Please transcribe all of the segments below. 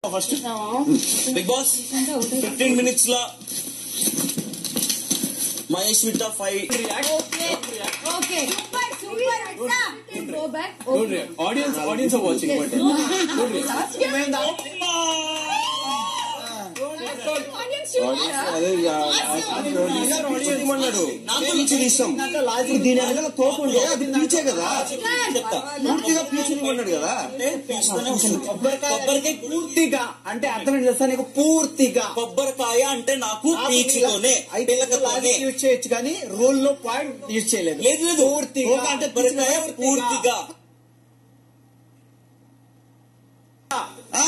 First Bigg Boss fifteen minutes లా మహేష్ విట్ట five okay super super అట్లా go back audiences audiences are watching but అదే అన్నాడు నాకు పీచు ఇష్టం ఇప్పుడు దీని వెనకాల తోపు ఉంటే అది పీచే కదా చెప్తా పూర్తిగా పీచుని ఉన్నాడు కదా కొబ్బరికాయ పూర్తిగా అంటే అర్థం ఏంటి తెలుసా నీకు పూర్తిగా కొబ్బరికాయ అంటే నాకు పీచుతోనే పిల్లకతోనే యూజ్ చేయొచ్చు కానీ రూల్ లో పాయింట్ యూజ్ చేయలేదు లేదు లేదు పూర్తిగా అంటే కొబ్బరికాయ పూర్తిగా ఆ,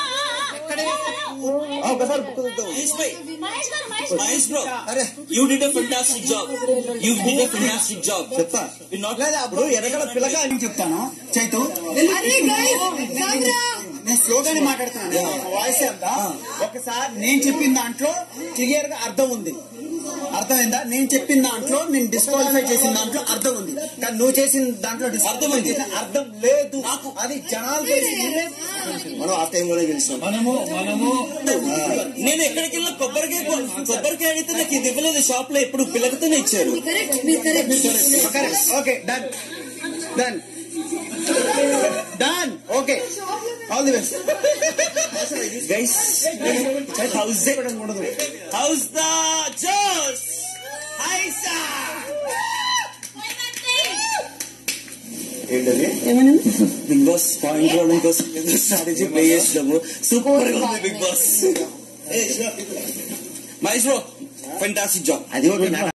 ఆ, ఒకసారి బుక్ చూద్దాం. మహేష్ భాయ్, మహేష్ గారు మహేష్ మహేష్ బ్రో అరే you did a fantastic job you did a fantastic job చెప్తా లేదా అప్పుడు వెనకాల పిల్లక అని చెప్తాను చైతు అరే గైస్ సంగ్రా నేను స్లోగానే మాట్లాడుతున్నాను వాయిస్ అంతా ఒకసారి నేను చెప్పిన దాంట్లో క్లియర్ గా అర్థం ఉంది అర్థమైందా నేను చెప్పిన దాంట్లో నేను డిస్క్వాలిఫై చేసిన దాంట్లో అర్థం ఉంది కానీ నువ్వు చేసిన దాంట్లో disqualify అర్థమైంది. చేసిన అర్థం లేదు నాకు- అది జనాలు చేసి మనం ఆ టైంలోనే గెలిచినాం మనము మనము నేను ఎక్కడికి వెళ్ళినా కొబ్బరికాయ కొ- కొబ్బరికాయ అడిగితే నాకు ఇది ఇవ్వలేదు షాప్ లో ఎప్పుడు పిల్లకతోనే ఇచ్చారు కరెక్ట్ మీరు correct okay done done done okay all the best guys house house ద జోస్ హై ఏంటది బిగ్ బాస్ పాయింట్ రావడం కోసం స్ట్రాటజీ ప్లే చేసినాము సూపర్ గా ఉంది Bigg Boss Mahesh bro fantastic job అది ఓకే